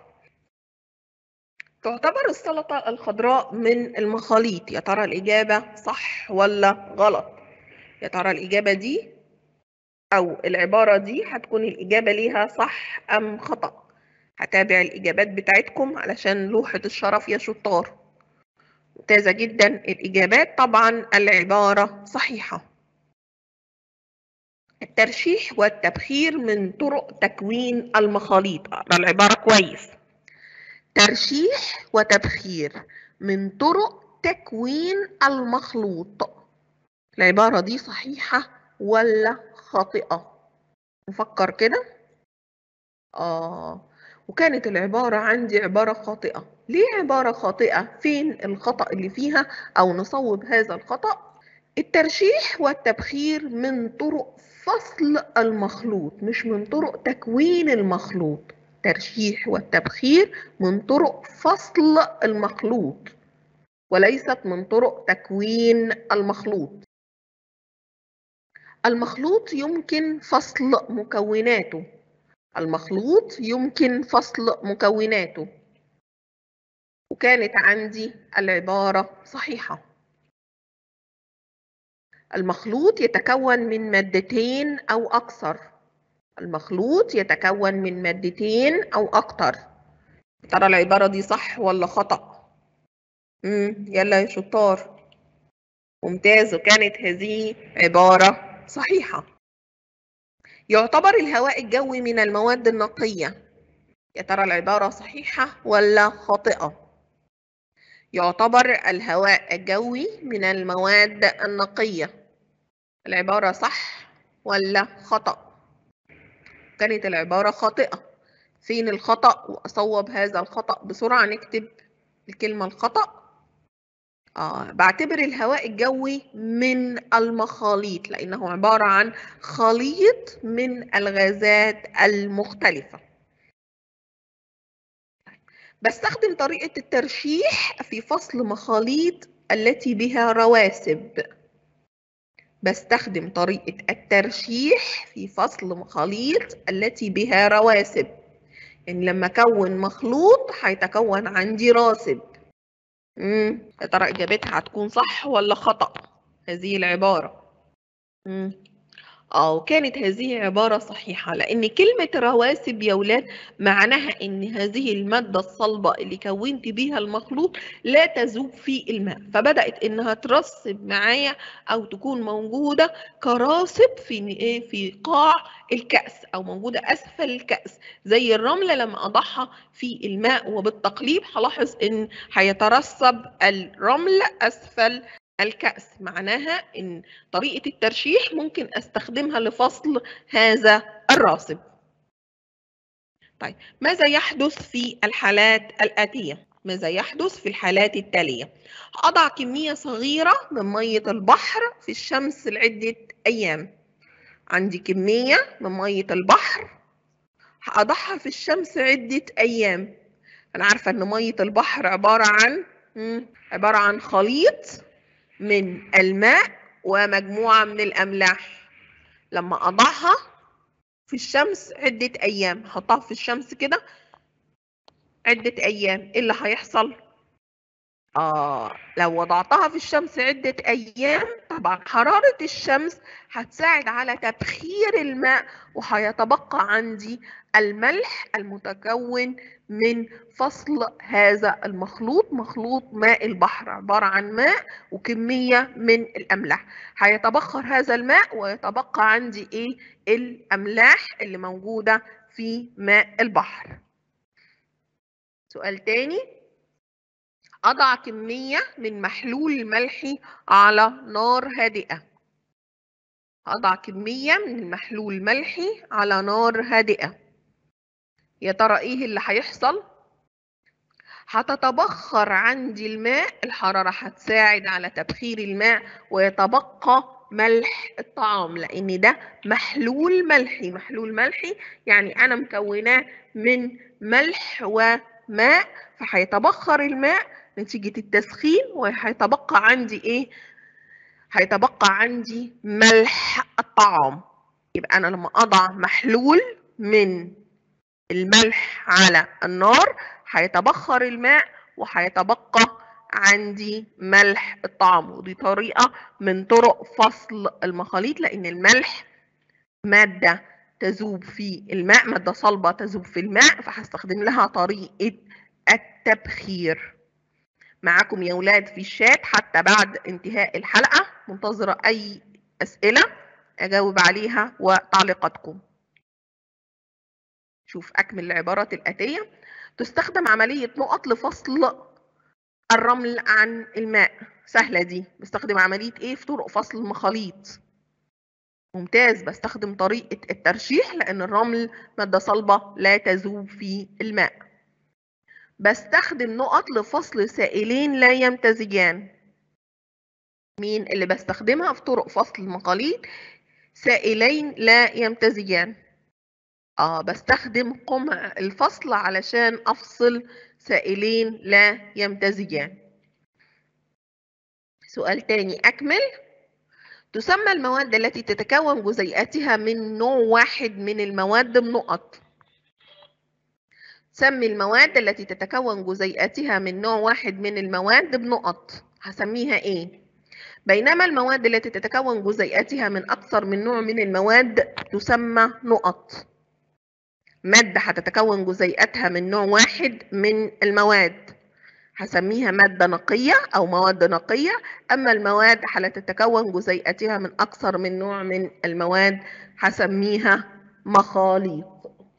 تعتبر السلطة الخضراء من المخاليط يا ترى الإجابة صح ولا غلط يا ترى الإجابة دي أو العبارة دي هتكون الإجابة ليها صح أم خطأ هتابع الإجابات بتاعتكم علشان لوحة الشرف يا شطار ممتازة جدا الإجابات طبعا العبارة صحيحة الترشيح والتبخير من طرق تكوين المخاليط أقرأ العبارة كويس ترشيح وتبخير من طرق تكوين المخلوط العبارة دي صحيحة ولا خاطئة نفكر كده آه وكانت العبارة عندي عبارة خاطئة ليه عبارة خاطئة فين الخطأ اللي فيها أو نصوب هذا الخطأ الترشيح والتبخير من طرق فصل المخلوط مش من طرق تكوين المخلوط الترشيح والتبخير من طرق فصل المخلوط وليست من طرق تكوين المخلوط المخلوط يمكن فصل مكوناته المخلوط يمكن فصل مكوناته وكانت عندي العبارة صحيحة المخلوط يتكون من مادتين أو أكثر المخلوط يتكون من مادتين أو أكتر ترى العبارة دي صح ولا خطأ؟ مم. يلا يا شطار ممتاز وكانت هذه عبارة صحيحة يعتبر الهواء الجوي من المواد النقية يا ترى العبارة صحيحة ولا خاطئة؟ يعتبر الهواء الجوي من المواد النقية العبارة صح ولا خطأ؟ كانت العبارة خاطئة فين الخطأ وأصوب هذا الخطأ بسرعة نكتب الكلمة الخطأ آه بعتبر الهواء الجوي من المخاليط لأنه عبارة عن خليط من الغازات المختلفة بستخدم طريقة الترشيح في فصل مخاليط التي بها رواسب بستخدم طريقة الترشيح في فصل مخاليط التي بها رواسب يعني لما أكون مخلوط هيتكون عندي راسب امم يا ترى إجابتها هتكون صح ولا خطأ هذه العبارة امم اه وكانت هذه عبارة صحيحة لأن كلمة رواسب يا ولاد معناها إن هذه المادة الصلبة اللي كونت بيها المخلوط لا تذوب في الماء فبدأت إنها ترسب معايا أو تكون موجودة كراسب في إيه في قاع الكأس أو موجودة أسفل الكأس زي الرملة لما أضعها في الماء وبالتقليب هلاحظ إن هيترسب الرمل أسفل الكأس معناها إن طريقة الترشيح ممكن أستخدمها لفصل هذا الراسب طيب ماذا يحدث في الحالات الآتية؟ ماذا يحدث في الحالات التالية؟ أضع كمية صغيرة من مية البحر في الشمس لعدة أيام عندي كمية من مية البحر هأضعها في الشمس عدة أيام أنا عارفة إن مية البحر عبارة عن عبارة عن خليط من الماء ومجموعة من الأملاح لما أضعها في الشمس عدة أيام أحطها في الشمس كده عدة أيام إيه اللي هيحصل؟ آه لو وضعتها في الشمس عدة أيام طبعا حرارة الشمس هتساعد على تبخير الماء وهيتبقى عندي الملح المتكون من فصل هذا المخلوط مخلوط ماء البحر عبارة عن ماء وكمية من الأملاح هيتبخر هذا الماء ويتبقى عندي إيه الأملاح اللي موجودة في ماء البحر سؤال تاني أضع كمية من محلول الملح على نار هادئة أضع كمية من المحلول الملحي على نار هادئة يا ترى إيه اللي هيحصل؟ هتتبخر عندي الماء الحرارة هتساعد على تبخير الماء ويتبقى ملح الطعام لأن ده محلول ملحي محلول ملحي يعني أنا مكوناه من ملح وماء فهيتبخر الماء نتيجة التسخين وهيتبقى عندي ايه هيتبقى عندي ملح الطعام يبقى انا لما اضع محلول من الملح على النار هيتبخر الماء وهيتبقى عندي ملح الطعام ودي طريقة من طرق فصل المخاليط لأن الملح مادة تذوب في الماء مادة صلبة تذوب في الماء فهستخدم لها طريقة التبخير معاكم يا ولاد في الشات حتى بعد انتهاء الحلقة منتظرة أي أسئلة أجاوب عليها وتعليقاتكم شوف أكمل العبارات الآتية تستخدم عملية نقط لفصل الرمل عن الماء سهلة دي بستخدم عملية إيه في طرق فصل المخاليط ممتاز بستخدم طريقة الترشيح لأن الرمل مادة صلبة لا تذوب في الماء بستخدم نقط لفصل سائلين لا يمتزجان مين اللي بستخدمها في طرق فصل المخاليط سائلين لا يمتزجان اه بستخدم قمع الفصل علشان افصل سائلين لا يمتزجان سؤال تاني اكمل تسمى المواد التي تتكون جزيئاتها من نوع واحد من المواد بنقط سمي المواد التي تتكون جزيئاتها من نوع واحد من المواد بنقط هسميها ايه بينما المواد التي تتكون جزيئاتها من اكثر من نوع من المواد تسمى نقط مادة هتتكون جزيئاتها من نوع واحد من المواد هسميها مادة نقية أو مواد نقية أما المواد التي تتكون جزيئاتها من أكثر من نوع من المواد هسميها مخاليط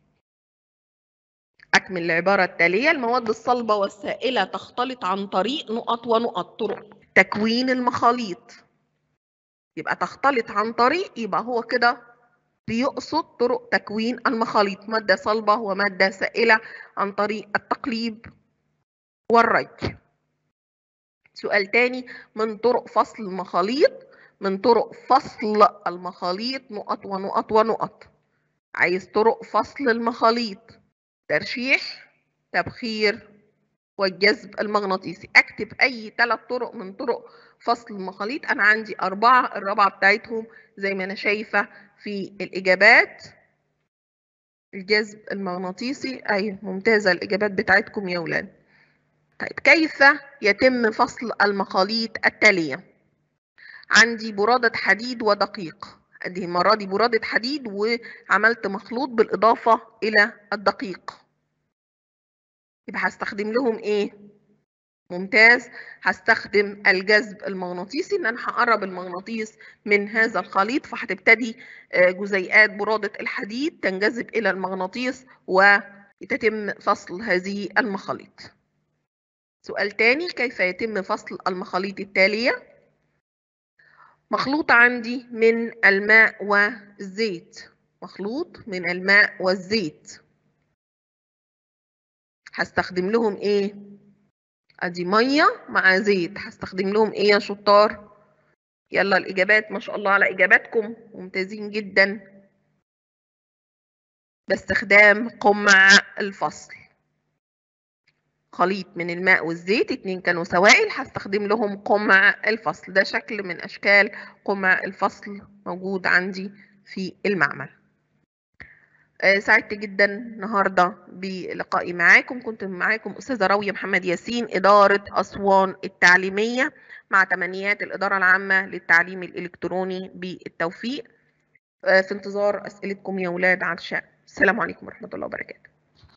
أكمل العبارة التالية المواد الصلبة والسائلة تختلط عن طريق نقط ونقط طرق تكوين المخاليط يبقى تختلط عن طريق يبقى هو كده بيقصد طرق تكوين المخاليط مادة صلبة ومادة سائلة عن طريق التقليب والرج سؤال تاني من طرق فصل المخاليط من طرق فصل المخاليط نقط ونقط ونقط عايز طرق فصل المخاليط ترشيح تبخير والجذب المغناطيسي اكتب اي ثلاث طرق من طرق فصل المخاليط انا عندي اربعه الرابعه بتاعتهم زي ما انا شايفه في الاجابات الجذب المغناطيسي ايوه ممتازه الاجابات بتاعتكم يا ولاد طيب كيف يتم فصل المخاليط التاليه عندي برادة حديد ودقيق ادي المرة دي برادة حديد وعملت مخلوط بالإضافة إلى الدقيق يبقى هستخدم لهم إيه؟ ممتاز هستخدم الجذب المغناطيسي ان انا هقرب المغناطيس من هذا الخليط فهتبتدي جزيئات برادة الحديد تنجذب الى المغناطيس وتتم فصل هذه المخاليط سؤال تاني كيف يتم فصل المخاليط التالية مخلوط عندي من الماء والزيت مخلوط من الماء والزيت هستخدم لهم ايه ادي ميه مع زيت هستخدم لهم ايه يا شطار يلا الاجابات ما شاء الله على اجاباتكم ممتازين جدا باستخدام قمع الفصل خليط من الماء والزيت اتنين كانوا سوائل هستخدم لهم قمع الفصل ده شكل من اشكال قمع الفصل موجود عندي في المعمل سعدت جدا النهارده بلقائي معاكم كنت معاكم استاذه راويه محمد ياسين اداره اسوان التعليميه مع تمنيات الاداره العامه للتعليم الالكتروني بالتوفيق في انتظار اسئلتكم يا ولاد عشاء السلام عليكم ورحمه الله وبركاته